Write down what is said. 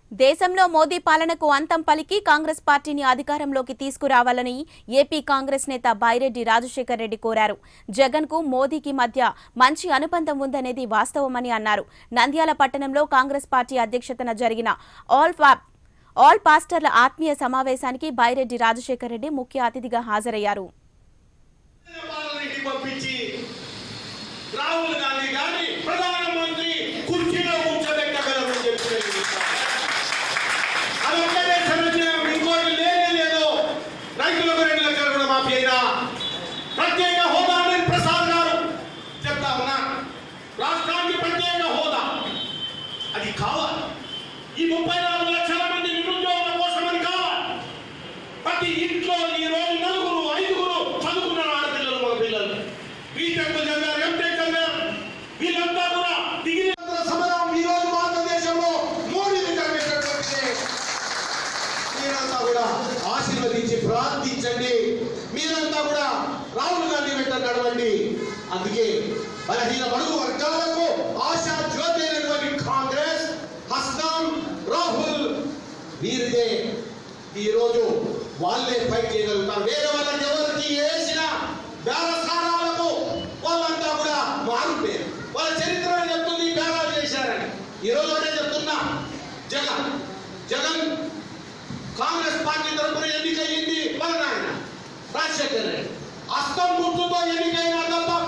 దేశంలో మోదీ పాలనకు అంతం పలికి కాంగ్రెస్ పార్టీని అధికారంలోకి తీసుకురావాలని ఏపీ కాంగ్రెస్ నేత బైరెడ్డి రాజశేఖర్ రెడ్డి కోరారు జగన్ కు మోదీకి మధ్య మంచి అనుబంధం ఉందనేది వాస్తవమని అన్నారు నంద్యాల పట్టణంలో కాంగ్రెస్ పార్టీ అధ్యక్షతన జరిగిన ఆల్ పా- ఆల్ పాస్టర్ల ఆత్మీయ సమావేశానికి బైరెడ్డి రాజశేఖర్ రెడ్డి ముఖ్య అతిథిగా హాజరయ్యారు పాలనకి పంపించి రాహుల్ గాంధీ గారిని ప్రధానమంత్రి కుర్చీలో కూర్చోబెట్టగలమని చెప్పి నేను చెప్తాను. అదొక్కటే సమస్య ఇంకోటి లేనే లేదు రైతులకు రెండు లక్షల రుణమాఫీ అయినా ప్రత్యేక హోదా అని ప్రసాద్ గారు చెప్తా ఉన్నా రాష్ట్రానికి ప్రత్యేక హోదా అది కావాలి ఈ ముప్పై నాలుగు లక్షల మంది నిరుద్యోగుల కోసమని కావాలి ప్రతి ఇంట్లో ఈ రోజు నలుగురు ఐదుగురు చదువుకున్న ఆడపిల్లలు మన పిల్లలు బీటెక్ చదివారు ఎంటెక్ చదివారు వీళ్ళంతా కూడా డిగ్రీ సమరం ఈ రోజు భారతదేశంలో మోడీని తరగేటటువంటి మీరంతా కూడా ఆశీర్వదించి ప్రార్థించండి మీరంతా కూడా రాహుల్ గాంధీ వెంట నడవండి అందుకే బలహీన బడుగు వర్గాలకు ఆశా జ్యోతి అయినటువంటి కాంగ్రెస్ హస్తం రాహుల్ వీరిదే ఈ రోజు వాళ్ళే ఫైట్ చేయగలుగుతారు వేరే వాళ్ళకి ఎవరికి వేసిన బేరస్థానాలకు వాళ్ళంతా కూడా మారిపోయారు వాళ్ళ చరిత్ర చెప్తుంది బేరాలు చేశారని ఈ రోజు ఒకటే చెప్తున్నా జగన్ జగన్ కాంగ్రెస్ పార్టీ తరఫున ఎన్నికయ్యింది వాళ్ళ నాయన రాజశేఖర్ రెడ్డి అస్తం గుర్తుతో ఎన్నికైనా తప్ప